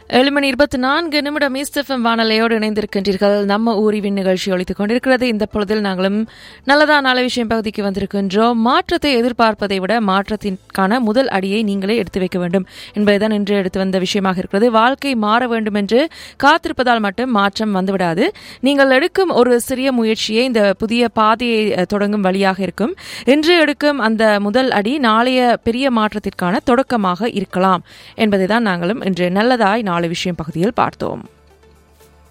ஏழு மணி இருபத்தி நான்கு நிமிடம் ஈஸ்டெஃபம் வானலையோடு இணைந்திருக்கின்றீர்கள் நம்ம ஊரிவின் நிகழ்ச்சி ஒழித்துக் கொண்டிருக்கிறது இந்த பொழுதில் நாங்களும் நல்லதா நல்ல விஷயம் பகுதிக்கு வந்திருக்கின்றோம் மாற்றத்தை எதிர்பார்ப்பதை விட மாற்றத்திற்கான முதல் அடியை நீங்களே எடுத்து வைக்க வேண்டும் என்பதுதான் இன்று எடுத்து வந்த விஷயமாக இருக்கிறது வாழ்க்கை மாற வேண்டும் என்று காத்திருப்பதால் மட்டும் மாற்றம் வந்துவிடாது நீங்கள் எடுக்கும் ஒரு சிறிய முயற்சியே இந்த புதிய பாதையை அஹ், தொடங்கும் வழியாக இருக்கும் இன்று எடுக்கும் அந்த முதல் அடி நாளைய பெரிய மாற்றத்திற்கான தொடக்கமாக இருக்கலாம் என்பதை தான் நாங்களும் இன்று நல்லதாய் நாலு விஷயம் பகுதியில் பார்த்தோம்